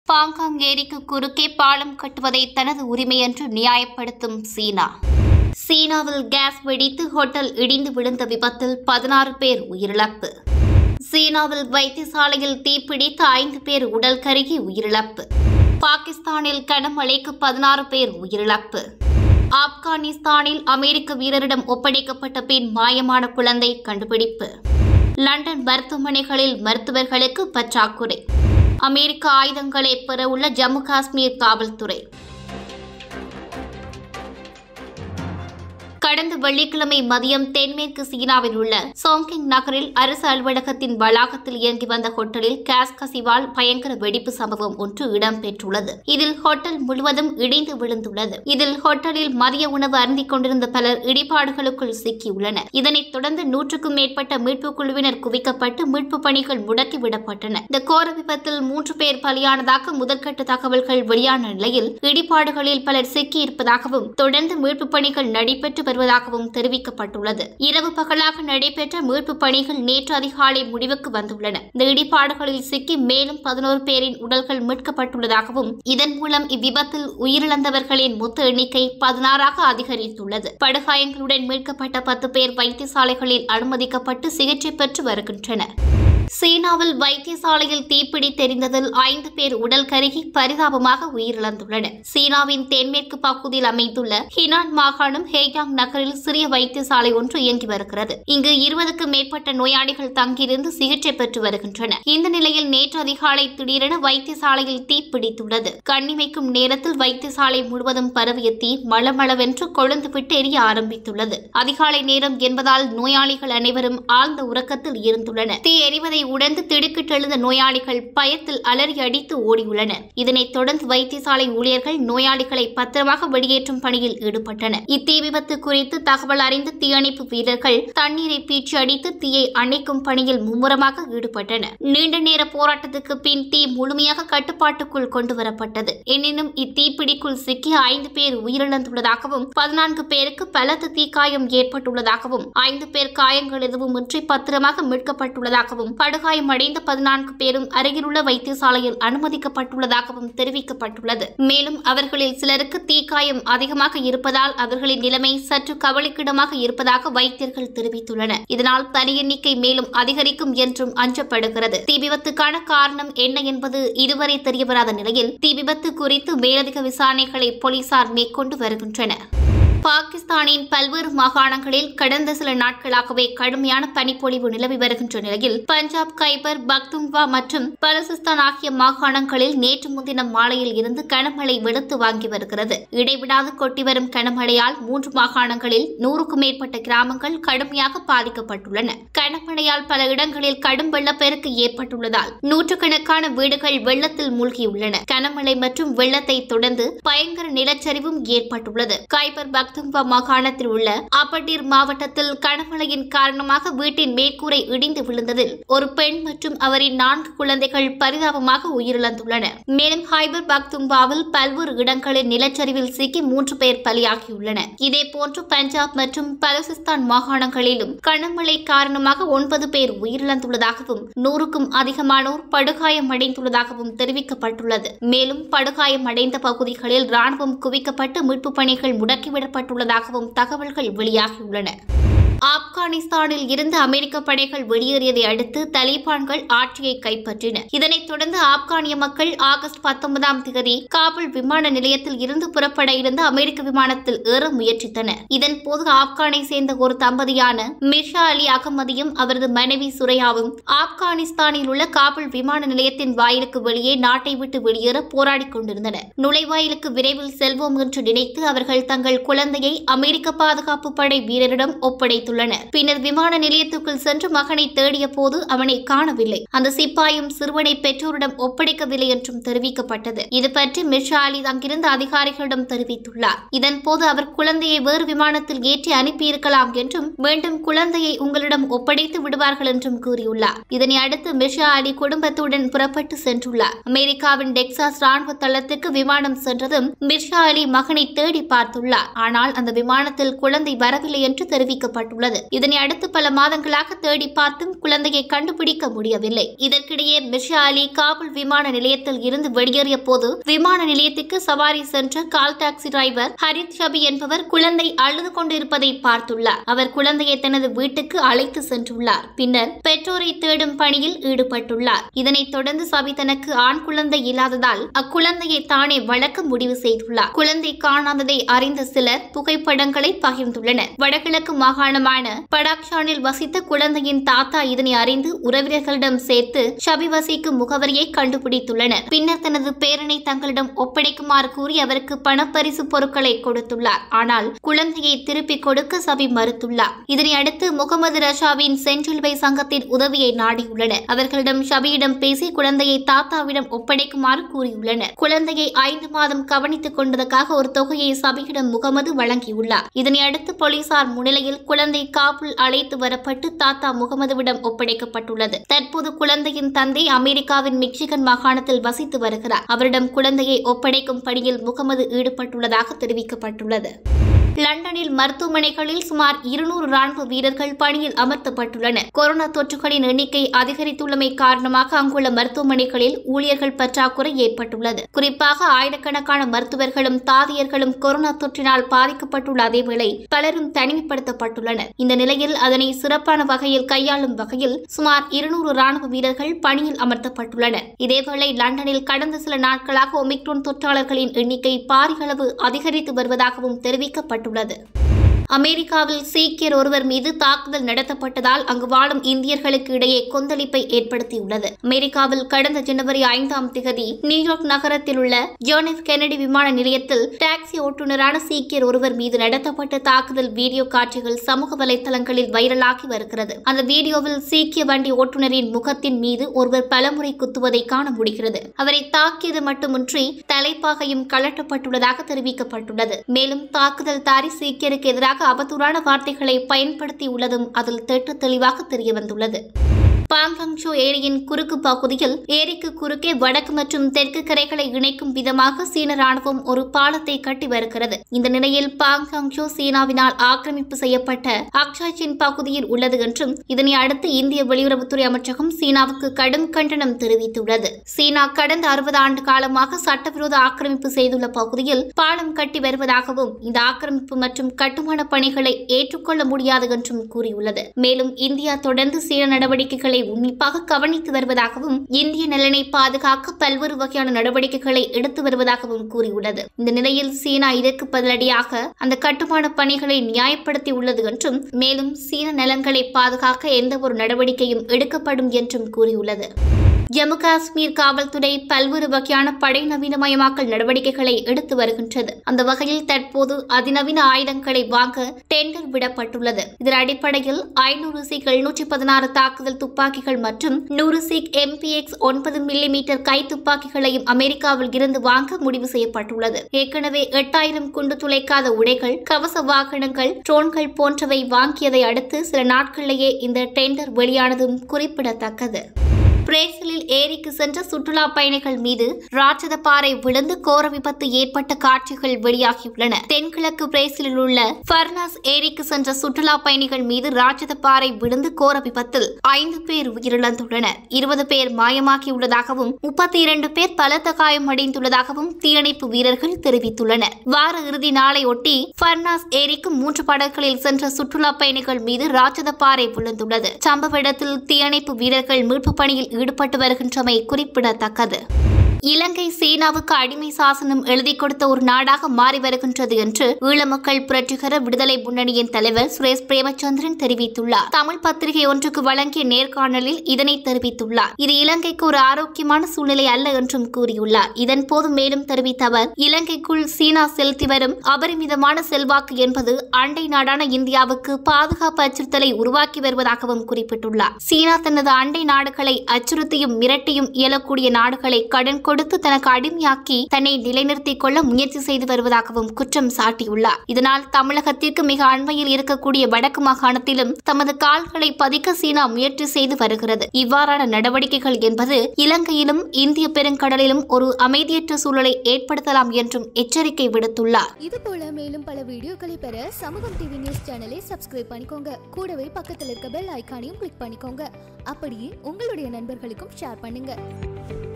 பாங்காங் ஏரிக்கு குறுக்கே பாலம் கட்டுவதை தனது உரிமை என்று நியாயப்படுத்தும் சீனா சீனாவில் கேஸ் வெடித்து ஹோட்டல் இடிந்து விழுந்த விபத்தில் பதினாறு பேர் உயிரிழப்பு சீனாவில் வைத்தியசாலையில் தீப்பிடித்து ஐந்து பேர் உடல் கருகி உயிரிழப்பு பாகிஸ்தானில் கனமழைக்கு பதினாறு பேர் உயிரிழப்பு ஆப்கானிஸ்தானில் அமெரிக்க வீரரிடம் ஒப்படைக்கப்பட்ட பின் மாயமான குழந்தை கண்டுபிடிப்பு லண்டன் மருத்துவமனைகளில் மருத்துவர்களுக்கு பற்றாக்குறை அமெரிக்க ஆயுதங்களை பெறவுள்ள ஜம்மு காஷ்மீர் காவல்துறை கடந்த வெள்ளிக்கிழமை மதியம் தென்மேற்கு சீனாவில் உள்ள சோங்கிங் நகரில் அரசு அலுவலகத்தின் வளாகத்தில் இயங்கி வந்த ஹோட்டலில் கேஸ் கசிவால் பயங்கர வெடிப்பு சம்பவம் ஒன்று இடம்பெற்றுள்ளது இதில் ஹோட்டல் முழுவதும் இடிந்து விழுந்துள்ளது இதில் ஹோட்டலில் மதிய உணவு அருந்திக் கொண்டிருந்த பலர் இடிபாடுகளுக்குள் சிக்கியுள்ளனர் இதனைத் தொடர்ந்து நூற்றுக்கும் மேற்பட்ட மீட்புக் குழுவினர் குவிக்கப்பட்டு மீட்புப் பணிகள் முடக்கிவிடப்பட்டன இந்த கோர விபத்தில் மூன்று பேர் பலியானதாக முதற்கட்ட தகவல்கள் வெளியான நிலையில் இடிபாடுகளில் பலர் சிக்கியிருப்பதாகவும் தொடர்ந்து மீட்புப் பணிகள் நடைபெற்று வருவதாகவும் தெரிவிக்கப்பட்டுள்ளது இரவு பகலாக நடைபெற்ற மீட்புப் பணிகள் நேற்று அதிகாலை முடிவுக்கு வந்துள்ளன இந்த இடிபாடுகளில் சிக்கி மேலும் பதினோரு பேரின் உடல்கள் மீட்கப்பட்டுள்ளதாகவும் இதன் மூலம் இவ்விபத்தில் உயிரிழந்தவர்களின் மொத்த எண்ணிக்கை பதினாறாக அதிகரித்துள்ளது படுகாயங்களுடன் மீட்கப்பட்ட பத்து பேர் வைத்தியசாலைகளில் அனுமதிக்கப்பட்டு சிகிச்சை பெற்று வருகின்றனர் சீனாவில் வைத்தியசாலையில் தீப்பிடி தெரிந்ததில் ஐந்து பேர் உடல் கருகி பரிதாபமாக உயிரிழந்துள்ளனர் சீனாவின் தென்மேற்கு பகுதியில் அமைந்துள்ள ஹினான் மாகாணம் ஹேயாங் நகரில் சிறிய வைத்தியசாலை ஒன்று இயங்கி வருகிறது இங்கு இருபதுக்கும் மேற்பட்ட நோயாளிகள் தங்கியிருந்து சிகிச்சை பெற்று வருகின்றனர் இந்த நிலையில் நேற்று அதிகாலை திடீரென வைத்தியசாலையில் தீப்பிடித்துள்ளது கண்ணிமைக்கும் நேரத்தில் வைத்தியசாலை முழுவதும் பரவிய தீ மளமளவென்று கொழுந்துவிட்டு எரிய ஆரம்பித்துள்ளது அதிகாலை நேரம் என்பதால் நோயாளிகள் அனைவரும் ஆழ்ந்த உறக்கத்தில் இருந்துள்ளனர் தீ எரிவதை உணர்ந்து திடுக்கிட்டெழுந்த நோயாளிகள் பயத்தில் அலறி அடித்து ஓடியுள்ளனர் இதனைத் தொடர்ந்து வைத்தியசாலை ஊழியர்கள் நோயாளிகளை பத்திரமாக வெளியேற்றும் பணியில் ஈடுபட்டனர் இத்தீ விபத்து குறித்து தகவல் அறிந்த தீயணைப்பு வீரர்கள் தண்ணீரை பீச்சி அடித்து தீயை அணைக்கும் பணியில் மும்முரமாக ஈடுபட்டனர் நீண்ட நேர போராட்டத்துக்கு பின் தீ முழுமையாக கட்டுப்பாட்டுக்குள் கொண்டு வரப்பட்டது எனினும் இத்தீப்பிடிக்குள் சிக்கி ஐந்து பேர் உயிரிழந்துள்ளதாகவும் பதினான்கு பேருக்கு பலத்த தீக்காயம் ஏற்பட்டுள்ளதாகவும் ஐந்து பேர் காயங்கள் எதுவுமின்றி பத்திரமாக மீட்கப்பட்டுள்ளதாகவும் படுகாயமடைந்த பதினான்கு பேரும் அருகிலுள்ள வைத்தியசாலையில் அனுமதிக்கப்பட்டுள்ளதாகவும் தெரிவிக்கப்பட்டுள்ளது மேலும் அவர்களில் சிலருக்கு தீக்காயம் அதிகமாக இருப்பதால் அவர்களின் நிலைமை சற்று கவலைக்கிடமாக இருப்பதாக வைத்தியர்கள் தெரிவித்துள்ளனர் இதனால் பலி எண்ணிக்கை மேலும் அதிகரிக்கும் என்றும் அஞ்சப்படுகிறது தீ விபத்துக்கான காரணம் என்ன என்பது இதுவரை தெரியவராத நிலையில் தீ விபத்து குறித்து மேலதிக விசாரணைகளை போலீசார் மேற்கொண்டு வருகின்றனர் பாகிஸ்தானின் பல்வேறு மாகாணங்களில் கடந்த சில நாட்களாகவே கடுமையான பனிப்பொழிவு நிலவி வருகின்ற நிலையில் பஞ்சாப் கைபர் பக்துங்வா மற்றும் பலுசிஸ்தான் ஆகிய மாகாணங்களில் நேற்று முன்தினம் மாலையில் இருந்து கனமழை வெளுத்து வாங்கி வருகிறது இடைவிடாது கொட்டி வரும் கனமழையால் மூன்று மாகாணங்களில் நூறுக்கும் மேற்பட்ட கிராமங்கள் கடுமையாக பாதிக்கப்பட்டுள்ளன கனமழையால் பல இடங்களில் கடும் வெள்ளப்பெருக்கு ஏற்பட்டுள்ளதால் நூற்றுக்கணக்கான வீடுகள் வெள்ளத்தில் மூழ்கியுள்ளன கனமழை மற்றும் வெள்ளத்தை தொடர்ந்து பயங்கர நிலச்சரிவும் ஏற்பட்டுள்ளது கைபர் பக்துங்வா மாகாணத்தில் உள்ள அப்பட்டீர் மாவட்டத்தில் கனமழையின் காரணமாக வீட்டின் மேற்கூரை இடிந்து விழுந்ததில் ஒரு பெண் மற்றும் அவரின் நான்கு குழந்தைகள் பரிதாபமாக உயிரிழந்துள்ளனர் மேலும் ஹைபர் பக்துங்வாவில் பல்வேறு இடங்களில் நிலச்சரிவில் சிக்கி மூன்று பேர் பலியாகியுள்ளனர் இதேபோன்று பஞ்சாப் மற்றும் பலுசிஸ்தான் மாகாணங்களிலும் கனமழை காரணமாக ஒன்பது பேர் உயிரிழந்துள்ளதாகவும் நூறுக்கும் அதிகமானோர் படுகாயமடைந்துள்ளதாகவும் தெரிவிக்கப்பட்டுள்ளது மேலும் படுகாயமடைந்த பகுதிகளில் ராணுவம் குவிக்கப்பட்டு மீட்புப் பணிகள் முடக்கிவிடப்பட்டுள்ளதாகவும் தகவல்கள் வெளியாகியுள்ளன ஆப்கானிஸ்தானில் இருந்து அமெரிக்க படைகள் வெளியேறியதை அடுத்து தலிபான்கள் ஆட்சியை கைப்பற்றின இதனைத் தொடர்ந்து ஆப்கானிய மக்கள் ஆகஸ்ட் பத்தொன்பதாம் தேதி காபுல் விமான நிலையத்தில் இருந்து புறப்பட இருந்த அமெரிக்க விமானத்தில் ஏற முயற்சித்தனர் இதன்போது ஆப்கானை சேர்ந்த ஒரு தம்பதியான மிர்ஷா அலி அகமதியும் அவரது மனைவி சுரையாவும் ஆப்கானிஸ்தானில் உள்ள காபுல் விமான நிலையத்தின் வாயிலுக்கு வெளியே நாட்டை விட்டு வெளியேற போராடிக் கொண்டிருந்தனர் நுழைவாயிலுக்கு விரைவில் செல்வோம் என்று நினைத்து அவர்கள் தங்கள் குழந்தையை அமெரிக்க பாதுகாப்பு படை வீரரிடம் ஒப்படைத்துள்ளனர் பின்னர் விமான நிலையத்துக்குள் சென்று மகனை தேடிய போது அவனை காணவில்லை அந்த சிப்பாயும் சிறுவனை பெற்றோரிடம் ஒப்படைக்கவில்லை என்றும் தெரிவிக்கப்பட்டது இது பற்றி மிர்ஷா அலி அங்கிருந்த அதிகாரிகளிடம் தெரிவித்துள்ளார் இதன்போது அவர் குழந்தையை வேறு விமானத்தில் ஏற்றி அனுப்பியிருக்கலாம் என்றும் மீண்டும் குழந்தையை உங்களிடம் ஒப்படைத்து விடுவார்கள் என்றும் கூறியுள்ளார் இதனை அடுத்து மிர்ஷா அலி குடும்பத்துடன் புறப்பட்டு சென்றுள்ளார் அமெரிக்காவின் டெக்சாஸ் ராணுவ தளத்துக்கு விமானம் சென்றதும் மிர்ஷா அலி மகனை தேடி பார்த்துள்ளார் ஆனால் அந்த விமானத்தில் குழந்தை வரவில்லை என்று தெரிவிக்கப்பட்டுள்ளது செய்யப்பட்டுள்ளது இதனை அடுத்து பல மாதங்களாக தேடி பார்த்தும் குழந்தையை கண்டுபிடிக்க முடியவில்லை இதற்கிடையே மிர்ஷா அலி காபுல் விமான நிலையத்தில் இருந்து வெளியேறிய போது விமான நிலையத்துக்கு சவாரி சென்ற call taxi driver Harith Shafi என்பவர் குழந்தை அழுது கொண்டிருப்பதை பார்த்துள்ளார் அவர் குழந்தையை தனது வீட்டுக்கு அழைத்து சென்றுள்ளார் பின்னர் பெற்றோரை தேடும் பணியில் ஈடுபட்டுள்ளார் இதனைத் தொடர்ந்து சபி தனக்கு ஆண் குழந்தை இல்லாததால் அக்குழந்தையை தானே வளர்க்க முடிவு செய்துள்ளார் குழந்தை காணாததை அறிந்த சிலர் புகைப்படங்களை பகிர்ந்துள்ளனர் வடகிழக்கு மாகாணமான படாக்ஷானில் வசித்த குழந்தையின் தாத்தா இதனை அறிந்து உறவினர்களிடம் சேர்த்து ஷபி வசிக்கும் முகவரியை கண்டுபிடித்துள்ளனர் பின்னர் தனது பேரனை தங்களிடம் ஒப்படைக்குமாறு கூறி அவருக்கு பணப்பரிசு பொருட்களை கொடுத்துள்ளார் ஆனால் குழந்தையை திருப்பிக் கொடுக்க சபி மறுத்துள்ளார் இதனை அடுத்து முகமது ரஷாவின் செஞ்சிலுவை சங்கத்தின் உதவியை நாடியுள்ளனர் அவர்களிடம் ஷபியிடம் பேசி குழந்தையை தாத்தாவிடம் ஒப்படைக்குமாறு கூறியுள்ளனர் குழந்தையை ஐந்து மாதம் கவனித்துக் கொண்டதற்காக ஒரு தொகையை சபியிடம் முகமது வழங்கியுள்ளார் இதனை அடுத்து போலீசார் முன்னிலையில் குழந்தை காபுல் அழைத்து வரப்பட்டு தாத்தா முகமதுவிடம் ஒப்படைக்கப்பட்டுள்ளது தற்போது குழந்தையின் தந்தை அமெரிக்காவின் மிச்சிகன் மாகாணத்தில் வசித்து வருகிறார் அவரிடம் குழந்தையை ஒப்படைக்கும் பணியில் முகமது ஈடுபட்டுள்ளதாக தெரிவிக்கப்பட்டுள்ளது லண்டனில் மருத்துவமனைகளில் சுமார் இருநூறு ராணுவ வீரர்கள் பணியில் அமர்த்தப்பட்டுள்ளனர் கொரோனா தொற்றுகளின் எண்ணிக்கை அதிகரித்துள்ளமை காரணமாக அங்குள்ள மருத்துவமனைகளில் ஊழியர்கள் பற்றாக்குறை ஏற்பட்டுள்ளது குறிப்பாக ஆயிரக்கணக்கான மருத்துவர்களும் தாதியர்களும் கொரோனா தொற்றினால் பாதிக்கப்பட்டுள்ள அதேவேளை பலரும் தனிமைப்படுத்தப்பட்டுள்ளனர் இந்த நிலையில் அதனை சிறப்பான வகையில் கையாளும் வகையில் சுமார் இருநூறு ராணுவ வீரர்கள் பணியில் அமர்த்தப்பட்டுள்ளனர் இதேவேளை லண்டனில் கடந்த சில நாட்களாக ஒமிக்ரோன் தொற்றாளர்களின் எண்ணிக்கை பாரியளவு அதிகரித்து வருவதாகவும் தெரிவிக்கப்பட்டுள்ளது அமெரிக்காவில் சீக்கியர் ஒருவர் மீது தாக்குதல் நடத்தப்பட்டதால் அங்கு வாழும் இந்தியர்களுக்கு இடையே கொந்தளிப்பை ஏற்படுத்தியுள்ளது அமெரிக்காவில் கடந்த ஜனவரி ஐந்தாம் திகதி நியூயார்க் நகரத்தில் உள்ள ஜான் எஃப் கெனடி விமான நிலையத்தில் டாக்ஸி ஓட்டுநரான சீக்கியர் ஒருவர் மீது நடத்தப்பட்ட தாக்குதல் வீடியோ காட்சிகள் சமூக வலைதளங்களில் வைரலாகி வருகிறது அந்த வீடியோவில் சீக்கிய வண்டி ஓட்டுநரின் முகத்தின் மீது ஒருவர் பலமுறை குத்துவதை காண முடிகிறது அவரை தாக்கியது மட்டுமின்றி தலைப்பாகையும் கலட்டப்பட்டுள்ளதாக தெரிவிக்கப்பட்டுள்ளது மேலும் தாக்குதல் தாரி சீக்கியருக்கு எதிராக அவதூறான வார்த்தைகளை பயன்படுத்தியுள்ளதும் அதில் திட்ட தெளிவாக தெரியவந்துள்ளது பாங்காங்ஷோ ஏரியின் குறுக்கு பகுதியில் ஏரிக்கு குறுக்கே வடக்கு மற்றும் தெற்கு கரைகளை இணைக்கும் விதமாக சீன ராணுவம் ஒரு பாலத்தை கட்டி வருகிறது இந்த நிலையில் பாங்காங்ஷோ சீனாவினால் ஆக்கிரமிப்பு செய்யப்பட்ட அக்ஷாச்சின் பகுதியில் உள்ளது என்றும் இதனை அடுத்து இந்திய வெளியுறவுத்துறை அமைச்சகம் சீனாவுக்கு கடும் கண்டனம் தெரிவித்துள்ளது சீனா கடந்த அறுபது ஆண்டு காலமாக சட்டவிரோத ஆக்கிரமிப்பு செய்துள்ள பகுதியில் பாலம் கட்டி வருவதாகவும் இந்த ஆக்கிரமிப்பு மற்றும் கட்டுமான பணிகளை ஏற்றுக்கொள்ள முடியாது என்றும் கூறியுள்ளது மேலும் இந்தியா தொடர்ந்து சீன நடவடிக்கைகளை உன்னிப்பாக கவனித்து வருவதாகவும் இந்திய நலனை பாதுகாக்க பல்வேறு வகையான நடவடிக்கைகளை எடுத்து வருவதாகவும் கூறியுள்ளது இந்த நிலையில் சீனா இதற்கு பதிலடியாக அந்த கட்டுமான பணிகளை நியாயப்படுத்தி உள்ளது என்றும் மேலும் சீன நலன்களை பாதுகாக்க எந்த ஒரு நடவடிக்கையும் எடுக்கப்படும் என்றும் கூறியுள்ளது ஜம்மு காஷ்மீர் காவல்துறை பல்வேறு வகையான படை நவீனமயமாக்கல் நடவடிக்கைகளை எடுத்து வருகின்றது அந்த வகையில் தற்போது அதிநவீன ஆயுதங்களை வாங்க டெண்டர் விடப்பட்டுள்ளது இதன் அடிப்படையில் ஐநூறு சிக் எழுநூற்றி பதினாறு தாக்குதல் துப்பாக்கிகள் மற்றும் நூறு சிக் எம்பிஎக்ஸ் ஒன்பது மில்லிமீட்டர் கை துப்பாக்கிகளையும் அமெரிக்காவில் இருந்து வாங்க முடிவு செய்யப்பட்டுள்ளது ஏற்கனவே எட்டாயிரம் குண்டு துளைக்காத உடைகள் கவச வாகனங்கள் ட்ரோன்கள் போன்றவை வாங்கியதை அடுத்து சில நாட்களிலேயே இந்த டெண்டர் வெளியானதும் குறிப்பிடத்தக்கது பிரேசிலில் ஏரிக்கு சென்ற சுற்றுலா பயணிகள் மீது ராட்சத பாறை விழுந்து கோர விபத்து ஏற்பட்ட காட்சிகள் வெளியாகியுள்ளன தென்கிழக்கு பிரேசிலில் உள்ள ஃபர்னாஸ் ஏரிக்கு சென்ற சுற்றுலா பயணிகள் மீது ராட்சத பாறை விழுந்து கோர விபத்தில் ஐந்து பேர் உயிரிழந்துள்ளனர் இருபது பேர் மாயமாகியுள்ளதாகவும் முப்பத்தி இரண்டு பேர் பலத்த காயமடைந்துள்ளதாகவும் தீயணைப்பு வீரர்கள் தெரிவித்துள்ளனர் வார இறுதி நாளையொட்டி ஃபர்னாஸ் ஏரிக்கு மூன்று படகுகளில் சென்ற சுற்றுலா பயணிகள் மீது ராட்சத பாறை விழுந்துள்ளது சம்பவ இடத்தில் தீயணைப்பு வீரர்கள் மீட்பு பணியில் ஈடுபட்டு வருகின்றமை குறிப்பிடத்தக்கது இலங்கை சீனாவுக்கு அடிமை சாசனம் எழுதி கொடுத்த ஒரு நாடாக மாறி வருகின்றது என்று ஈழமக்கள் புரட்சிகர விடுதலை முன்னணியின் தலைவர் சுரேஷ் பிரேமச்சந்திரன் தெரிவித்துள்ளார் தமிழ் பத்திரிகை ஒன்றுக்கு வழங்கிய நேர்காணலில் இதனை தெரிவித்துள்ளார் இது இலங்கைக்கு ஒரு ஆரோக்கியமான சூழ்நிலை அல்ல என்றும் கூறியுள்ளார் இதன் போது மேலும் தெரிவித்த அவர் இலங்கைக்குள் சீனா செலுத்தி வரும் அபரிமிதமான செல்வாக்கு என்பது அண்டை நாடான இந்தியாவுக்கு பாதுகாப்பு அச்சுறுத்தலை உருவாக்கி வருவதாகவும் குறிப்பிட்டுள்ளார் சீனா தனது அண்டை நாடுகளை அச்சுறுத்தியும் மிரட்டியும் இயலக்கூடிய நாடுகளை கடன் கொடுத்து தனக்கு அடிமையாக்கி தன்னை நிலைநிறுத்திக் கொள்ள முயற்சி செய்து வருவதாகவும் குற்றம் சாட்டியுள்ளார் இதனால் தமிழகத்திற்கு மிக அண்மையில் இருக்கக்கூடிய வடக்கு மாகாணத்திலும் தமது கால்களை பதிக்க சீனா முயற்சி செய்து வருகிறது இவ்வாறான நடவடிக்கைகள் என்பது இலங்கையிலும் இந்திய பெருங்கடலிலும் ஒரு அமைதியற்ற சூழலை ஏற்படுத்தலாம் என்றும் எச்சரிக்கை விடுத்துள்ளார் இது போல மேலும் பல வீடியோக்களை பெற சமூகம் டிவி நியூஸ் சேனலை சப்ஸ்கிரைப் பண்ணிக்கோங்க கூடவே பக்கத்தில் இருக்க பெல் ஐகானையும் கிளிக் பண்ணிக்கோங்க அப்படியே உங்களுடைய நண்பர்களுக்கும் ஷேர் பண்ணுங்க